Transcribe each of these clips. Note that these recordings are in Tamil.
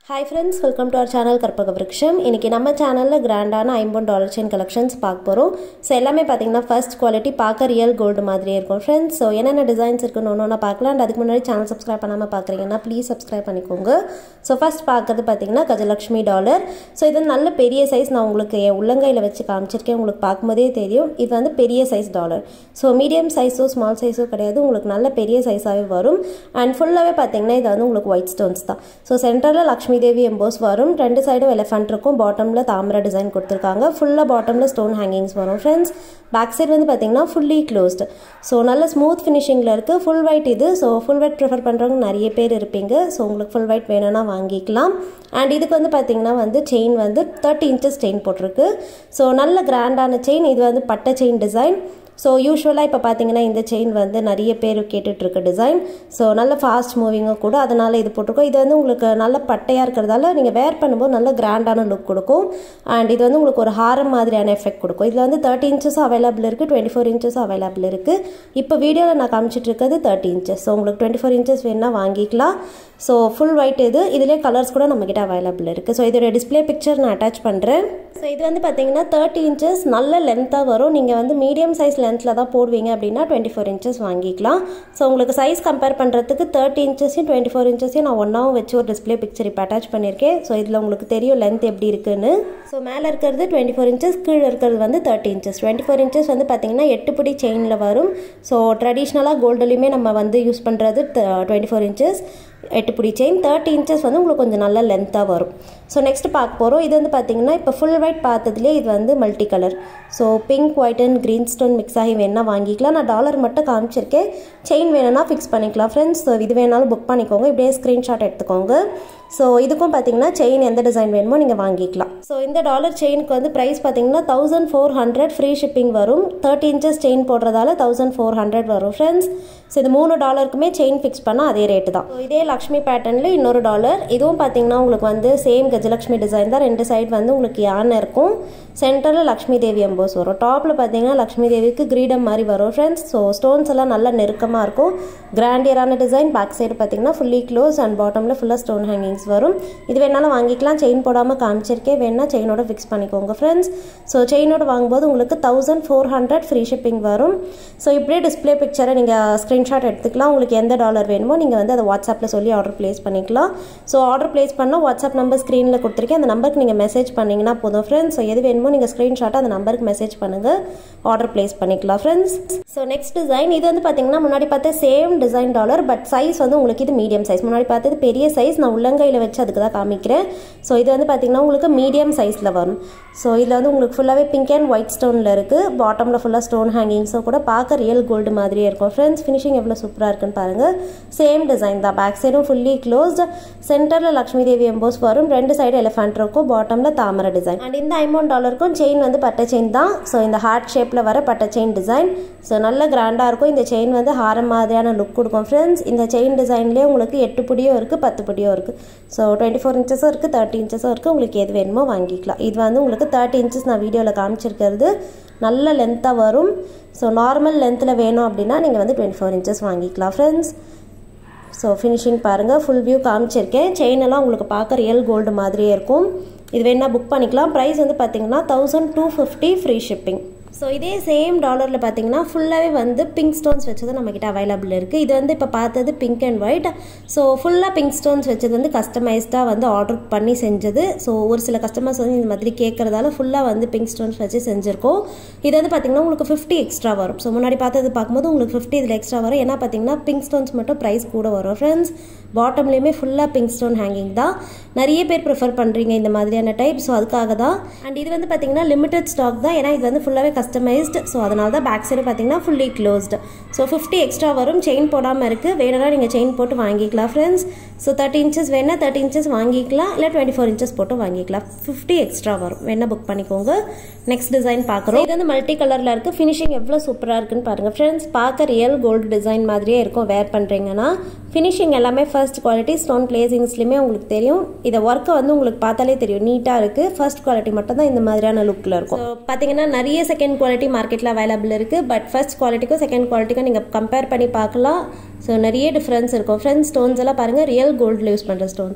hi friends welcome to our channel Karpaga Vruksham இன்றைக்கி நம்ம சேனலில் கிராண்டான ஐம்பது டாலர் செயின் கலெக்ஷன்ஸ் பார்க்க போகிறோம் ஸோ எல்லாமே பார்த்தீங்கன்னா ஃபர்ஸ்ட் குவாலிட்டி பார்க்க ரியல் கோல்டு மாதிரியே இருக்கும் ஃப்ரெண்ட்ஸ் ஸோ என்னென்ன டிசைன்ஸ் இருக்குன்னு ஒன்று ஒன்றா பார்க்கலாம் அண்ட் அதுக்கு முன்னாடி சேனல் சப்ஸ்கிரைப் பண்ணாமல் பார்க்குறீங்கன்னா ப்ளீஸ் சப்ஸ்கிரைப் பண்ணிக்கோங்க ஸோ ஃபர்ஸ்ட் பார்க்குறது பார்த்தீங்கன்னா கஜலக்ஷ்மி டாலர் ஸோ இது நல்ல பெரிய சைஸ் நான் உங்களுக்கு என் உள்ளங்கையில் வச்சு காமிச்சிருக்கேன் உங்களுக்கு பார்க்கும்போதே தெரியும் இது வந்து பெரிய சைஸ் டாலர் ஸோ மீடியம் சைஸோ ஸ்மால் சைஸோ கிடையாது உங்களுக்கு நல்ல பெரிய சைஸாகவே வரும் அண்ட் ஃபுல்லாகவே பார்த்தீங்கன்னா இது வந்து உங்களுக்கு ஒயிட் ஸ்டோன்ஸ் தான் ஸோ சென்டரில் லக்ஷ்மி லக்ஷ்மி தேவி எம்போஸ் வரும் ரெண்டு சைடும் எலிஃபண்ட் இருக்கும் பாட்டமில் தாமரை டிசைன் கொடுத்துருக்காங்க ஃபுல்லாக பாட்டமில் ஸ்டோன் ஹேங்கிங்ஸ் வரும் ஃப்ரெண்ட்ஸ் பேக் சைடு வந்து பார்த்தீங்கன்னா ஃபுல்லி க்ளோஸ்டு ஸோ நல்ல ஸ்மூத் ஃபினிஷிங்கில் இருக்குது ஃபுல் ஒயிட் இது ஸோ ஃபுல் ஒயிட் ப்ரிஃபர் பண்ணுறவங்க நிறைய பேர் இருப்பீங்க ஸோ உங்களுக்கு ஃபுல் ஒயிட் வேணும்னா வாங்கிக்கலாம் அண்ட் இதுக்கு வந்து பார்த்தீங்கன்னா வந்து செயின் வந்து தேர்ட்டி இன்ச்சஸ் செயின் போட்டிருக்கு ஸோ நல்ல கிராண்டான செயின் இது வந்து பட்டை செயின் டிசைன் ஸோ யூஸ்வலாக இப்போ பார்த்தீங்கன்னா இந்த செயின் வந்து நிறைய பேர் கேட்டுட்ருக்க டிசைன் ஸோ நல்ல ஃபாஸ்ட் மூவிங்கும் கூட அதனால் இது போட்டிருக்கோம் இது வந்து உங்களுக்கு நல்ல பட்டையாக இருக்கிறதால நீங்கள் வேர் பண்ணும்போது நல்ல கிராண்டான லுக் கொடுக்கும் அண்ட் இது வந்து உங்களுக்கு ஒரு ஹாரம் மாதிரியான எஃபெக்ட் கொடுக்கும் இதில் வந்து தேர்ட்டி இன்ச்சஸும் அவைலபிள் இருக்குது டுவெண்ட்டி ஃபோர் இன்ச்சஸும் அவைலபிள் இருக்குது இப்போ வீடியோவில் நான் காமிச்சிட்டு இருக்கிறது தேர்ட்டி இன்ச்சஸ் ஸோ உங்களுக்கு டுவெண்ட்டி ஃபோர் இன்ச்சஸ் வேணால் வாங்கிக்கலாம் ஸோ ஃபுல் ஒயிட் இது இதிலே கலர்ஸ் கூட நம்மக்கிட்ட அவைலபிள் இருக்குது ஸோ இதோட டிஸ்பிளே பிக்சர் நான் அட்டாச் பண்ணுறேன் ஸோ இது வந்து பார்த்தீங்கன்னா தேர்ட்டி இன்ச்சஸ் நல்ல லென்த்தாக வரும் நீங்கள் வந்து மீடியம் சைஸ் லென்த்தில் தான் போடுவீங்க அப்படின்னா டுவெண்ட்டி ஃபோர் இன்ச்சஸ் வாங்கிக்கலாம் ஸோ உங்களுக்கு சைஸ் கம்பேர் பண்ணுறதுக்கு தேர்ட்டி இன்ச்சஸையும் டுவெண்ட்டி ஃபோர் இன்ச்சஸையும் நான் ஒன்றாவும் வச்சு ஒரு டிஸ்பிளே பிக்சர் இப்போ அட்டாச் பண்ணியிருக்கேன் ஸோ இதில் உங்களுக்கு தெரியும் லென்த் எப்படி இருக்குன்னு ஸோ மேலே இருக்கிறது டுவெண்ட்டி ஃபோர் இன்ச்சஸ் கீழே இருக்கிறது வந்து thirty inches twenty four inches வந்து பார்த்தீங்கன்னா எட்டு பிடி செயினில் வரும் ஸோ ட்ரெடிஷ்னலாக கோல்டுலையுமே நம்ம வந்து யூஸ் பண்ணுறது டுவெண்ட்டி ஃபோர் இன்ச்சஸ் எட்டு பிடி செயின் தேர்ட்டி இன்ச்சஸ் வந்து உங்களுக்கு கொஞ்சம் நல்ல லென்த்தாக வரும் ஸோ நெக்ஸ்ட் பார்க்க போகிறோம் இது வந்து பார்த்தீங்கன்னா இப்போ ஃபுல் ஒயிட் பார்த்ததுலேயே இது வந்து multi colour so pink white and green stone mix ஆகி வேணால் வாங்கிக்கலாம் நான் டாலர் மட்டும் காமிச்சிருக்கேன் செயின் வேணும்னா ஃபிக்ஸ் பண்ணிக்கலாம் ஃப்ரெண்ட்ஸ் ஸோ இது வேணாலும் புக் பண்ணிக்கோங்க இப்படியே ஸ்க்ரீன்ஷாட் எடுத்துக்கோங்க ஸோ இதுக்கும் பார்த்தீங்கன்னா செயின் எந்த டிசைன் வேணுமோ நீங்கள் வாங்கிக்கலாம் ஸோ இந்த டாலர் செயினுக்கு வந்து ப்ரைஸ் பார்த்தீங்கன்னா thousand four hundred free shipping வரும் தேர்ட்டி இன்ச்சஸ் செயின் போடுறதால தௌசண்ட் ஃபோர் ஹண்ட்ரட் வரும் ஃப்ரெண்ட்ஸ் ஸோ இது மூணு டாலருக்குமே செயின் ஃபிக்ஸ் பண்ணால் அதே ரேட்டு தான் ஸோ இதே லக்ஷ்மி பேட்டர்னில் இன்னொரு டாலர் இதுவும் பார்த்தீங்கன்னா உங்களுக்கு வந்து சேம் கஜலக்ஷ்மி டிசைன் தான் ரெண்டு சைடு வந்து உங்களுக்கு யானை இருக்கும் சென்டரில் லக்ஷ்மி தேவி எம்போஸ் வரும் டாப்பில் பார்த்தீங்கன்னா லக்ஷ்மி தேவிக்கு கிரீடம் மாதிரி வரும் ஃப்ரெண்ட்ஸ் ஸோ ஸ்டோன்ஸ் எல்லாம் நல்லா நெருக்கமாக இருக்கும் கிராண்டியரான டிசைன் பேக் சைடு பார்த்தீங்கன்னா ஃபுல்லி க்ளோஸ் அண்ட் பாட்டமில் ஃபுல்லாக ஸ்டோன் ஹேங்கிங்ஸ் வரும் இது வேணாலும் வாங்கிக்கலாம் செயின் போடாமல் காமிச்சிருக்கே வேணால் செயினோட ஃபிக்ஸ் பண்ணிக்கோங்க ஃப்ரெண்ட்ஸ் ஸோ செயினோட வாங்கும்போது உங்களுக்கு thousand four hundred free shipping வரும் ஸோ இப்படியே டிஸ்பிளே பிக்சரை நீங்கள் ஸ்க்ரீன்ஷாட் எடுத்துக்கலாம் உங்களுக்கு எந்த டாலர் வேணுமோ நீங்கள் வந்து அதை வாட்ஸ்அப்பில் சொல்லி ஆர்டர் ப்ளேஸ் பண்ணிக்கலாம் ஸோ ஆர்டர் ப்ளேஸ் பண்ணால் வாட்ஸ்அப் நம்பர் ஸ்க்ரீனில் கொடுத்துருக்கேன் அந்த நம்பருக்கு நீங்கள் மெசேஜ் பண்ணிங்கன்னா போதும் ஃப்ரெண்ட்ஸ் ஸோ எது வேணுமோ நீங்கள் ஸ்க்ரீன்ஷாட்டை அந்த நம்பருக்கு மெசேஜ் பண்ணுங்கள் ஆர்டர் ப்ளேஸ் பண்ணிக்கலாம் ஃப்ரெண்ட்ஸ் ஸோ நெக்ஸ்ட் டிசைன் இது வந்து பார்த்தீங்கன்னா முன்னாடி பார்த்த same design dollar but size வந்து உங்களுக்கு இது மீடியம் சைஸ் முன்னாடி பார்த்தது பெரிய சைஸ் நான் உள்ளங்கையில் வச்சு அதுக்கு தான் காமிக்கிறேன் ஸோ இது வந்து பார்த்தீங்கன்னா உங்களுக்கு மீடியம் சைஸில் வரும் ஸோ இதில் வந்து உங்களுக்கு ஃபுல்லாகவே பிங்க் அண்ட் ஒயிட் ஸ்டோனில் இருக்குது பாட்டமில் ஃபுல்லாக ஸ்டோன் ஹேங்கிங்ஸோ கூட பார்க்க ரியல் கோல்டு மாதிரியே இருக்கும் ஃப்ரெண்ட்ஸ் ஃபினிஷிங் எவ்வளோ சூப்பராக இருக்குன்னு பாருங்கள் சேம் டிசைன் தான் பேக் சைடும் ஃபுல்லி க்ளோஸ்டு சென்டரில் லக்ஷ்மி தேவி எம்போஸ் வரும் ரெண்டு சைடு எலிஃபண்ட் இருக்கும் பாட்டமில் தாமரை டிசைன் அண்ட் இந்த ஐம்பது டாலருக்கும் செயின் வந்து பட்டை செயின் தான் ஸோ இந்த ஹார்ட் ஷேப்பில் வர பட்டை செயின் டிசைன் ஸோ நல்ல கிராண்டாக இருக்கும் இந்த செயின் வந்து ஹாரம் மாதிரியான லுக் கொடுக்கும் ஃப்ரெண்ட்ஸ் இந்த செயின் டிசைன்லேயே உங்களுக்கு எட்டு புடியும் இருக்குது பத்து புடியும் இருக்குது ஸோ டுவெண்ட்டி ஃபோர் இன்ச்சஸும் இருக்குது தேர்ட்டி இன்ச்சஸும் இருக்குது உங்களுக்கு எது வேணுமோ வாங்கிக்கலாம் இது வந்து உங்களுக்கு தேர்ட்டி இன்ச்சஸ் நான் வீடியோவில் காமிச்சிருக்கிறது நல்ல லென்த்தாக வரும் ஸோ நார்மல் லென்த்தில் வேணும் அப்படின்னா நீங்கள் வந்து டுவெண்ட்டி ஃபோர் இன்ச்சஸ் வாங்கிக்கலாம் ஃப்ரெண்ட்ஸ் ஸோ ஃபினிஷிங் பாருங்கள் ஃபுல் வியூ காமிச்சிருக்கேன் செயின் எல்லாம் உங்களுக்கு பார்க்க ரியல் கோல்டு மாதிரியே இருக்கும் இது வேணால் புக் பண்ணிக்கலாம் ப்ரைஸ் வந்து பார்த்தீங்கன்னா thousand two fifty free shipping so இதே சேம் டாலரில் பார்த்தீங்கன்னா ஃபுல்லாகவே வந்து பிங்க் ஸ்டோன்ஸ் வச்சது நம்மக்கிட்ட அவைலபிள் இருக்குது இது வந்து இப்போ பார்த்தது பிங்க் அண்ட் ஒயிட் ஸோ ஃபுல்லாக பிங்க் ஸ்டோன்ஸ் வச்சது வந்து கஸ்டமைஸ்டாக வந்து ஆர்டர் பண்ணி செஞ்சது ஸோ ஒரு சில கஸ்டமர்ஸ் வந்து இந்த மாதிரி கேட்குறதால ஃபுல்லாக வந்து பிங்க் ஸ்டோன்ஸ் வச்சு செஞ்சுருக்கோம் இது வந்து பார்த்திங்கன்னா உங்களுக்கு ஃபிஃப்டி எக்ஸ்ட்ரா வரும் ஸோ முன்னாடி பார்த்தது பார்க்கும்போது உங்களுக்கு ஃபிஃப்டி இதில் எக்ஸ்ட்ரா வரும் ஏன்னா பார்த்தீங்கன்னா பிங்க் ஸ்டோன்ஸ் மட்டும் ப்ரைஸ் கூட வரும் ஃப்ரெண்ட்ஸ் பாட்டம்லேயுமே ஃபுல்லாக பிங்க் ஸ்டோன் ஹேங்கிங் தான் நிறைய பேர் ப்ரிஃபர் பண்ணுறீங்க இந்த மாதிரியான டைப் ஸோ அதுக்காக தான் அண்ட் இது வந்து பார்த்தீங்கன்னா லிமிடெட் ஸ்டாக் தான் ஏன்னா இது வந்து ஃபுல்லாகவே கஸ்டமைஸ்டு ஸோ அதனால தான் பேக் சைடு பார்த்தீங்கன்னா fully closed so fifty extra வரும் செயின் போடாமல் இருக்குது வேணும்னா நீங்கள் செயின் போட்டு வாங்கிக்கலாம் ஃப்ரெண்ட்ஸ் ஸோ தேர்ட்டி இன்ச்சஸ் வேணால் தேர்ட்டி இன்ச்சஸ் வாங்கிக்கலாம் இல்லை டுவெண்ட்டி ஃபோர் இன்ச்சஸ் போட்டு வாங்கிக்கலாம் ஃபிஃப்டி எக்ஸ்ட்ரா வரும் வேணால் புக் பண்ணிக்கோங்க நெக்ஸ்ட் டிசைன் பார்க்குறோம் இது வந்து மல்டி கலரில் இருக்குது ஃபினிஷிங் எவ்வளோ சூப்பராக இருக்குன்னு பாருங்கள் ஃப்ரெண்ட்ஸ் பார்க்க ரியல் கோல்டு டிசைன் மாதிரியே இருக்கும் வேர் பண்ணுறீங்கன்னா ஃபினிஷிங் எல்லாமே ஃபர்ஸ்ட் குவாலிட்டி ஸ்டோன் பிளேசிங்ஸ்லையுமே உங்களுக்கு தெரியும் இதை ஒர்க்கை வந்து உங்களுக்கு பார்த்தாலே தெரியும் நீட்டாக இருக்குது ஃபர்ஸ்ட் குவாலிட்டி மட்டும் தான் இந்த மாதிரியான லுக்கில் இருக்கும் ஸோ பார்த்தீங்கன்னா நிறைய செகண்ட் குவாலிட்டி மார்க்கெட்டில் அவைலபிள் இருக்குது பட் ஃபர்ஸ்ட் குவாலிட்டிக்கும் செகண்ட் குவாலிட்டிக்கும் நீங்கள் கம்பேர் பண்ணி பார்க்கலாம் ஸோ நிறைய டிஃப்ரென்ஸ் இருக்கும் ஃப்ரெண்ட்ஸ் ஸ்டோன்ஸ் எல்லாம் பாருங்கள் ரியல் கோல்டில் யூஸ் பண்ணுற ஸ்டோன்ஸ் ஸோ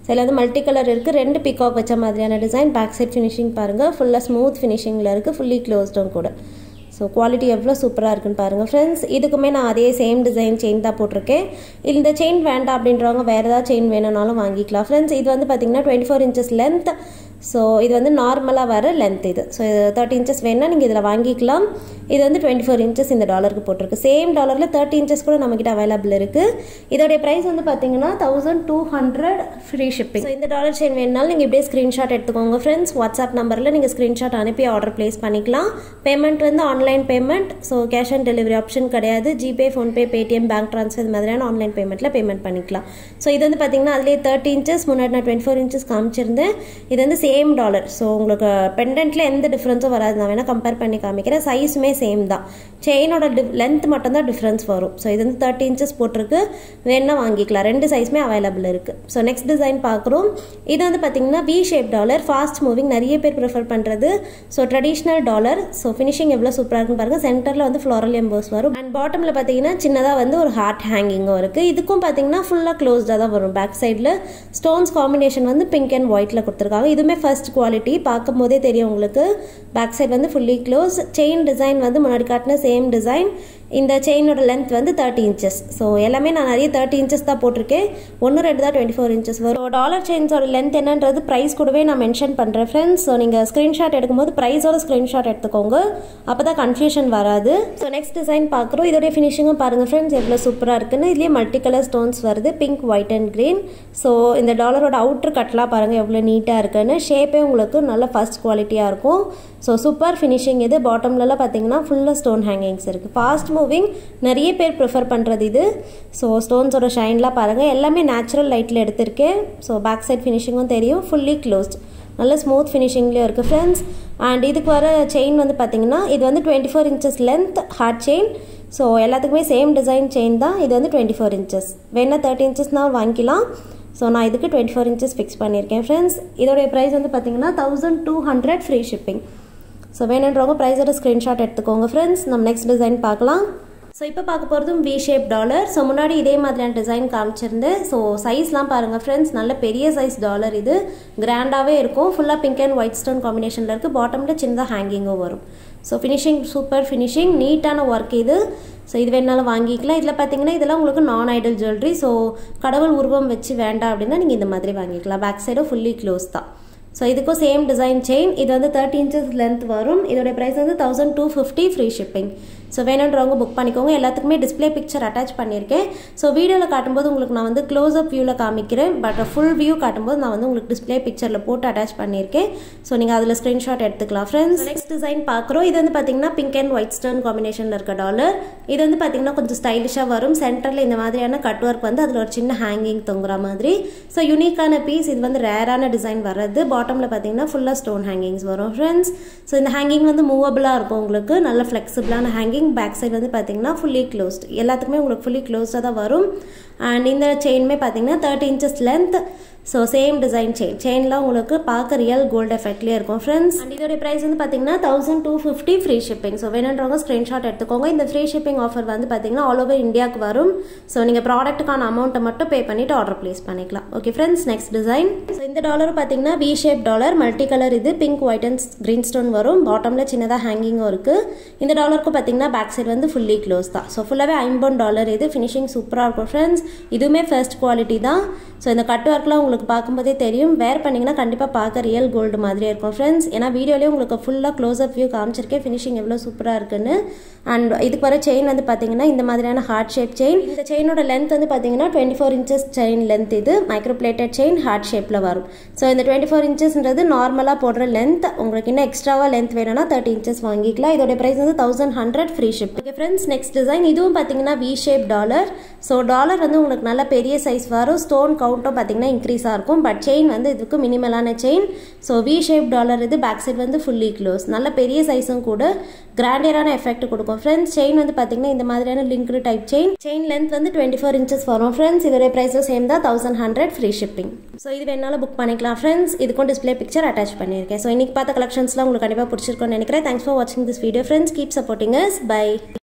இதில் வந்து மல்டி கலர் இருக்குது ரெண்டு பிகாக் வச்ச மாதிரியான டிசைன் பேக் சைட் ஃபினிஷிங் பாருங்கள் ஃபுல்லாக ஸ்மூத் ஃபினிஷிங்கில் இருக்குது ஃபுல்லி க்ளோஸ்டும் கூட ஸோ குவாலிட்டி எவ்வளோ சூப்பராக இருக்குன்னு பாருங்கள் ஃப்ரெண்ட்ஸ் இதுக்குமே நான் அதே சேம் டிசைன் செயின் தான் போட்டிருக்கேன் இந்த செயின் வேண்டாம் அப்படின்றவங்க வேறு ஏதாவது செயின் வேணும்னாலும் வாங்கிக்கலாம் ஃப்ரெண்ட்ஸ் இது வந்து பார்த்திங்கன்னா twenty four inches length so இது வந்து நார்மலாக வர லென்த் இது ஸோ தேர்ட்டி இன்ச்சஸ் வேணால் நீங்கள் இதில் வாங்கிக்கலாம் இது வந்து டுவெண்ட்டி ஃபோர் இன்ச்சஸ் இந்த டாலருக்கு போட்டிருக்கு சேம் டாலரில் தேர்ட்டி இன்ச்சஸ் கூட நம்மக்கிட்ட அவைலபிள் இருக்குது இதோடைய ப்ரைஸ் வந்து பார்த்தீங்கன்னா thousand two hundred free shipping so இந்த டாலர் செயின் வேணுனாலும் நீங்கள் இப்படியே ஸ்க்ரீன்ஷாட் எடுத்துக்கோங்க ஃப்ரெண்ட்ஸ் வாட்ஸ்அப் நம்பரில் நீங்கள் ஸ்க்ரீன்ஷாட் அனுப்பி ஆர்டர் ப்ளேஸ் பண்ணிக்கலாம் பேமெண்ட் வந்து online payment so cash on delivery option கிடையாது GPay PhonePe Paytm bank transfer இது மாதிரியான ஆன்லைன் பேமெண்ட்டில் பேமெண்ட் பண்ணிக்கலாம் ஸோ இது வந்து பார்த்தீங்கன்னா அதுலேயே தேர்ட்டி இன்ச்சஸ் முன்னாடி நான் டுவெண்ட்டி ஃபோர் இன்ச்சஸ் காமிச்சிருந்தேன் இது வந்து சேம் டாலர் ஸோ உங்களுக்கு பெண்டன்ட்டில் எந்த டிஃப்ரென்ஸும் வராது நான் வேணால் கம்பேர் பண்ணி காமிக்கிறேன் சைஸுமே சேம் தான் செயினோட டிஃப் லென்த் மட்டும்தான் டிஃப்ரென்ஸ் வரும் ஸோ இது வந்து தேர்ட்டி இன்ச்சஸ் போட்டிருக்கு வேணா வாங்கிக்கலாம் ரெண்டு சைஸுமே அவைலபிள் இருக்குது ஸோ நெக்ஸ்ட் டிசைன் பார்க்குறோம் இது வந்து பார்த்தீங்கன்னா V shape dollar fast moving நிறைய பேர் ப்ரிஃபர் பண்ணுறது so traditional dollar so finishing எவ்வளோ சூப்பராக இருக்குன்னு பாருங்கள் சென்டரில் வந்து ஃப்ளோரல் எம்போஸ் வரும் அண்ட் பாட்டமில் பார்த்தீங்கன்னா சின்னதாக வந்து ஒரு ஹார்ட் ஹேங்கிங்கும் இருக்குது இதுக்கும் பார்த்தீங்கன்னா ஃபுல்லாக க்ளோஸ்டாக தான் வரும் பேக் சைடில் ஸ்டோன்ஸ் காம்பினேஷன் வந்து பிங்க் அண்ட் ஒயிட்டில் கொடுத்துருக்காங்க இதுவுமே ஃபர்ஸ்ட் குவாலிட்டி பார்க்கும் போதே தெரியும் உங்களுக்கு பேக் சைடு வந்து ஃபுல்லி க்ளோஸ் செயின் டிசைன் வந்து முன்னாடி காட்டின சேம் டிசைன் இந்த செயினோட லென்த் வந்து தேர்ட்டி இன்ச்சஸ் ஸோ எல்லாமே நான் நிறைய தேர்ட்டி இன்ச்சஸ் தான் போட்டிருக்கேன் ஒன்று ரெண்டு தான் டுவெண்ட்டி ஃபோர் இன்ச்சஸ் வரும் டாலர் செயின்ஸோட லென்த் என்னன்றது ப்ரைஸ் கூடவே நான் மென்ஷன் பண்ணுறேன் ஃப்ரெண்ட்ஸ் ஸோ நீங்கள் ஸ்க்ரீன்ஷாட் எடுக்கும்போது ப்ரைஸோட ஸ்க்ரீன்ஷாட் எடுத்துக்கோங்க அப்போ தான் கன்ஃபியூஷன் வராது ஸோ நெக்ஸ்ட் டிசைன் பார்க்குறோம் இதோடைய ஃபினிஷிங்கும் பாருங்கள் ஃப்ரெண்ட்ஸ் எவ்வளோ சூப்பராக இருக்குன்னு இதுலேயே மல்டி கலர் ஸ்டோன்ஸ் வருது pink white and green so இந்த டாலரோட அவுட்ரு கட்லாம் பாருங்கள் எவ்வளோ நீட்டாக இருக்குன்னு ஷேப்பே உங்களுக்கு நல்ல ஃபஸ்ட் குவாலிட்டியாக இருக்கும் ஸோ சூப்பர் ஃபினிஷிங் இது பாட்டம்லலாம் பார்த்தீங்கன்னா ஃபுல்லாக ஸ்டோன் ஹேங்கிங்ஸ் இருக்குது ஃபாஸ்ட் மூவிங் நிறைய பேர் ப்ரிஃபர் பண்ணுறது இது ஸோ ஸ்டோன்ஸோட ஷைன்லாம் பாருங்கள் எல்லாமே நேச்சுரல் லைட்டில் எடுத்திருக்கேன் ஸோ பேக் சைட் ஃபினிஷிங்கும் தெரியும் ஃபுல்லி க்ளோஸ்ட் நல்ல ஸ்மூத் ஃபினிஷிங்லேயும் இருக்குது ஃப்ரெண்ட்ஸ் அண்ட் இதுக்கு வர செயின் வந்து பார்த்தீங்கன்னா இது வந்து twenty four inches length heart chain so எல்லாத்துக்குமே சேம் டிசைன் செயின் தான் இது வந்து டுவெண்ட்டி ஃபோர் இன்ச்சஸ் வேணால் தேர்ட்டி இன்ச்சஸ்னால் வாங்கிக்கலாம் ஸோ நான் இதுக்கு டுவெண்ட்டி ஃபோர் இன்ச்சஸ் ஃபிக்ஸ் பண்ணியிருக்கேன் ஃப்ரெண்ட்ஸ் இதோடைய ப்ரைஸ் வந்து பார்த்தீங்கன்னா thousand two hundred free shipping so வேணுன்றவங்க ப்ரைஸோட ஸ்க்ரீன்ஷாட் எடுத்துக்கோங்க ஃப்ரெண்ட்ஸ் நம்ம நெக்ஸ்ட் டிசைன் பார்க்கலாம் ஸோ இப்போ பார்க்க போகிறதும் வி ஷேப் டாலர் ஸோ முன்னாடி இதே மாதிரியான டிசைன் காமிச்சிருந்தேன் ஸோ சைஸ்லாம் பாருங்கள் ஃப்ரெண்ட்ஸ் நல்ல பெரிய சைஸ் டாலர் இது கிராண்டாகவே இருக்கும் ஃபுல்லாக பிங்க் அண்ட் ஒயிட் ஸ்டோன் காம்பினேஷனில் இருக்குது பாட்டமில் சின்னதாக ஹேங்கிங்கும் வரும் ஸோ ஃபினிஷிங் சூப்பர் ஃபினிஷிங் நீட்டான ஒர்க் இது ஸோ இது வேணாலும் வாங்கிக்கலாம் இதில் பார்த்தீங்கன்னா இதெல்லாம் உங்களுக்கு நான் ஐடல் ஜுவல்லரி ஸோ கடவுள் உருவம் வச்சு வேண்டாம் அப்படின்னா நீங்கள் இந்த மாதிரி வாங்கிக்கலாம் பேக் சைடும் ஃபுல்லி க்ளோஸ் தான் ஸோ இதுக்கும் சேம் டிசைன் செயின் இது வந்து தேர்ட்டி இன்ச்சஸ் லென்த் வரும் இதோட ப்ரைஸ் வந்து thousand two fifty free shipping so வேணுன்றவங்க புக் பண்ணிக்கோங்க எல்லாத்துக்குமே டிஸ்பிளே பிக்சர் அட்டாச் பண்ணியிருக்கேன் ஸோ வீடியோவில் காட்டும்போது உங்களுக்கு நான் வந்து க்ளோஸ் அப் வியூவில் காமிக்கிறேன் பட் ஃபுல் வியூ காட்டும்போது நான் வந்து உங்களுக்கு டிஸ்பிளே பிக்சரில் போட்டு அட்டாச் பண்ணியிருக்கேன் ஸோ நீங்கள் அதில் ஸ்க்ரீன்ஷாட் எடுத்துக்கலாம் ஃப்ரெண்ட்ஸ் நெக்ஸ்ட் டிசைன் பார்க்குறோம் இது வந்து பார்த்தீங்கன்னா பிங்க் அண்ட் ஒயிட் ஸ்டோன் காம்பினேஷனில் இருக்க டாலர் இது வந்து பார்த்தீங்கன்னா கொஞ்சம் ஸ்டைலிஷாக வரும் சென்டரில் இந்த மாதிரியான கட் ஒர்க் வந்து அதில் ஒரு சின்ன ஹேங்கிங் தொங்குற மாதிரி ஸோ யூனிக்கான பீஸ் இது வந்து ரேரான டிசைன் வர்றது பாட்டமில் பார்த்தீங்கன்னா ஃபுல்லாக ஸ்டோன் ஹேங்கிங்ஸ் வரும் ஃப்ரெண்ட்ஸ் ஸோ இந்த ஹேங்கிங் வந்து மூவபிளாக இருக்கும் உங்களுக்கு நல்ல ஃப்ளெக்சிபிளான ஹேங்கிங் பேக் சைடு வந்து பார்த்தீங்கன்னா ஃபுல்லி க்ளோஸ்ட் எல்லாத்துக்குமே உங்களுக்கு ஃபுல்லி க்ளோஸ்டாக தான் வரும் அண்ட் இந்த செயினுமே பார்த்தீங்கன்னா thirty inches length so same design chain செயின்லாம் உங்களுக்கு பார்க்க ரியல் கோல்டு எஃபெக்ட்லேயே இருக்கும் ஃப்ரெண்ட்ஸ் அண்ட் இதோட ப்ரைஸ் வந்து பார்த்தீங்கன்னா thousand two fifty free shipping so வேணுன்றவங்க ஸ்க்ரீன்ஷாட் எடுத்துக்கோங்க இந்த ஃப்ரீ ஷிப்பிங் ஆஃபர் வந்து பார்த்தீங்கன்னா ஆல் ஓவர் இந்தியாவுக்கு வரும் ஸோ நீங்கள் ப்ராடக்ட்டுக்கான அமௌண்ட்டை மட்டும் பே பண்ணிவிட்டு ஆர்டர் ப்ளேஸ் பண்ணிக்கலாம் okay friends next design so இந்த டாலர் பார்த்தீங்கன்னா V shape dollar multi colour இது pink white and green stone வரும் பாட்டமில் சின்னதாக ஹேங்கிங்கும் இருக்குது இந்த டாலருக்கு பார்த்தீங்கன்னா பேக் சைடு வந்து ஃபுல்லி க்ளோஸ் தான் ஸோ ஃபுல்லாகவே ஐம்பன் டாலர் இது ஃபினிஷிங் சூப்பராக இருக்கும் ஃப்ரெண்ட்ஸ் இதுவுமே ஃபர்ஸ்ட் குவாலிட்டி தான் ஸோ இந்த கட் ஒர்க்லாம் உங்களுக்கு பார்க்கும்போதே தெரியும் வேர் பண்ணிங்கன்னா கண்டிப்பாக பார்க்க ரியல் கோல்டு மாதிரியே இருக்கும் ஃப்ரெண்ட்ஸ் ஏன்னா வீடியோலேயே உங்களுக்கு ஃபுல்லாக க்ளோஸ் அப் வியூ காமிச்சிருக்கேன் ஃபினிஷிங் எவ்வளோ சூப்பராக இருக்குன்னு அண்ட் இதுக்கு வர செயின் வந்து பார்த்தீங்கன்னா இந்த மாதிரியான ஹார்ட் ஷேப் செயின் இந்த செயினோட லென்த் வந்து பார்த்தீங்கன்னா twenty four inches chain length இது மைக்ரோ பிளேட்டட் செயின் ஹார்ட் ஷேப்பில் வரும் ஸோ இந்த டுவெண்ட்டி ஃபோர் இன்ச்சஸ்ன்றது நார்மலாக போடுற லென்த் உங்களுக்கு இன்னும் எக்ஸ்ட்ராவாக லென்த் வேணும்னா தேர்ட்டி இன்ச்சஸ் வாங்கிக்கலாம் இதோட ப்ரைஸ் வந்து thousand hundred free ship okay friends next design இதுவும் பார்த்தீங்கன்னா V shape dollar so dollar வந்து உங்களுக்கு நல்ல பெரிய சைஸ் வரும் ஸ்டோன் கவுண்ட்டும் பார்த்தீங்கன்னா இன்க்ரீஸாக இருக்கும் பட் செயின் வந்து இதுக்கு மினிமலான chain so V shape dollar இது பேக் சைடு வந்து ஃபுல்லி க்ளோஸ் நல்ல பெரிய சைஸும் கூட கிராண்டியரான எஃபெக்ட் கொடுக்கும் ஃப்ரெண்ட்ஸ் செயின் வந்து பார்த்தீங்கன்னா இந்த மாதிரியான linked type chain chain length வந்து டுவெண்ட்டி ஃபோர் இன்ச்சஸ் வரும் ஃப்ரெண்ட்ஸ் இதோட ப்ரைஸும் சேம் தான் thousand hundred free shipping so இது வேணாலும் புக் பண்ணிக்கலாம் ஃப்ரெண்ட்ஸ் இதுக்கும் டிஸ்பிளே பிக்சர் அட்டாச் பண்ணியிருக்கேன் ஸோ இன்னைக்கு பார்த்த கலெக்ஷன்ஸ்லாம் உங்களுக்கு கண்டிப்பாக பிடிச்சிருக்கும்னு நினைக்கிறேன் தேங்க்ஸ் ஃபார் வாட்சிங் this video friends keep supporting us by